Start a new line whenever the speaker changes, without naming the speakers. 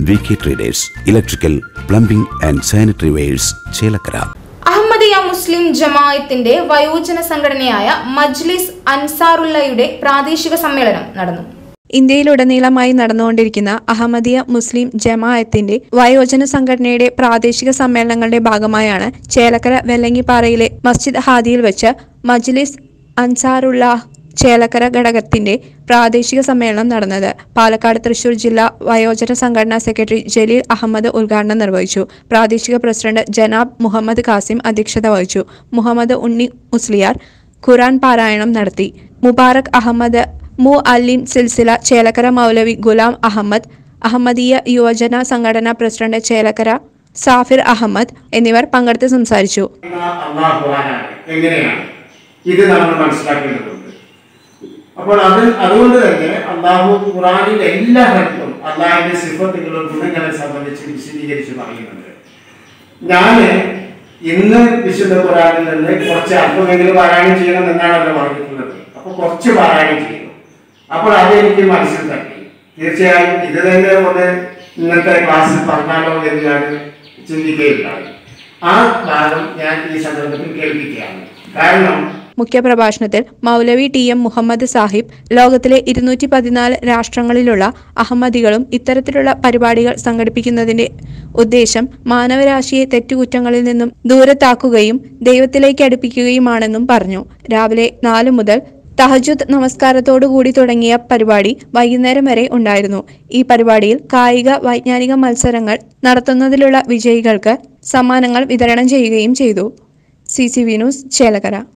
V K traders electrical plumbing and sanitary wares Chelakkara
Ahmadiyya മുസ്ലിം ജമാഅത്തിന്റെ വയോജന സംഘടനയായ മജ്ലിസ് അൻസാറുള്ളയുടെ പ്രാദേശിക സമ്മേളനം നടന്നു
ഇന്ത്യയിലുടനീളമായി നടന്നുകൊണ്ടിരിക്കുന്ന അഹമ്മദിയ മുസ്ലിം ജമാഅത്തിന്റെ വയോജന സംഘടനയുടെ പ്രാദേശിക സമ്മേളനങ്ങളുടെ ഭാഗമായാണ് ചേലക്കര വെല്ലങ്ങിപ്പാറയിലെ മസ്ജിദ് ഹാദിയിൽ വെച്ച് മജ്ലിസ് അൻസാറുള്ള ചേലക്കര ഘടകത്തിന്റെ പ്രാദേശിക സമ്മേളനം നടന്നത് പാലക്കാട് തൃശൂർ ജില്ലാ വയോജന സംഘടനാ സെക്രട്ടറി ജലീൽ അഹമ്മദ് ഉദ്ഘാടനം നിർവഹിച്ചു പ്രാദേശിക പ്രസിഡന്റ് ജനാബ് മുഹമ്മദ് കാസിം അധ്യക്ഷത വഹിച്ചു മുഹമ്മദ് ഉണ്ണി മുസ്ലിയാർ ഖുറാൻ പാരായണം നടത്തി മുബാറക് അഹമ്മദ് മു അല്ലിം സിൽസില ചേലക്കര മൗലവി ഗുലാം അഹമ്മദ് അഹമ്മദീയ യുവജന സംഘടനാ പ്രസിഡന്റ് ചേലക്കര സാഫിർ അഹമ്മദ് എന്നിവർ പങ്കെടുത്ത് സംസാരിച്ചു
അള്ളാഹു ഖുർആനാണ് എങ്ങനെയാണ് ഇത് നമ്മൾ മനസ്സിലാക്കേണ്ടതുണ്ട് അപ്പോൾ അത് അതുകൊണ്ട് തന്നെ അള്ളാഹു ഖുറാനിന്റെ എല്ലാ ഘട്ടവും അള്ളാഹിന്റെ സിഫത്തുകളും ഗുണങ്ങളെ സംബന്ധിച്ച് വിശദീകരിച്ച് പറയുന്നുണ്ട് ഞാൻ ഇന്ന് വിശുദ്ധ ഖുറാനിൽ നിന്ന് കുറച്ച് അല്പമെങ്കിലും പാരായണം ചെയ്യണം എന്നാണല്ലോ പറഞ്ഞിട്ടുള്ളത് അപ്പോൾ കുറച്ച് പാരായണം ചെയ്തു അപ്പോൾ അത് എനിക്ക് മനസ്സിൽ തട്ടി തീർച്ചയായും ഇത് തന്നെ ഒന്ന് ഇന്നത്തെ ക്ലാസ്സിൽ പറഞ്ഞാലോ എന്ന് ഞാൻ ചിന്തിക്കുകയുണ്ടായി ആ ഭാഗം ഞാൻ ഈ സന്ദർഭത്തിൽ കേൾപ്പിക്കുകയാണ് കാരണം
മുഖ്യപ്രഭാഷണത്തിൽ മൗലവി ടി എം മുഹമ്മദ് സാഹിബ് ലോകത്തിലെ ഇരുന്നൂറ്റി പതിനാല് രാഷ്ട്രങ്ങളിലുള്ള അഹമ്മദികളും ഇത്തരത്തിലുള്ള പരിപാടികൾ സംഘടിപ്പിക്കുന്നതിന്റെ ഉദ്ദേശം മാനവരാശിയെ തെറ്റുകുറ്റങ്ങളിൽ നിന്നും ദൂരത്താക്കുകയും ദൈവത്തിലേക്ക് അടുപ്പിക്കുകയുമാണെന്നും പറഞ്ഞു രാവിലെ നാലു മുതൽ തഹജുദ് നമസ്കാരത്തോടുകൂടി തുടങ്ങിയ പരിപാടി വൈകുന്നേരം വരെ ഉണ്ടായിരുന്നു ഈ പരിപാടിയിൽ കായിക വൈജ്ഞാനിക മത്സരങ്ങൾ നടത്തുന്നതിലുള്ള വിജയികൾക്ക് സമ്മാനങ്ങൾ വിതരണം ചെയ്യുകയും ചെയ്തു C C V news Chelakkara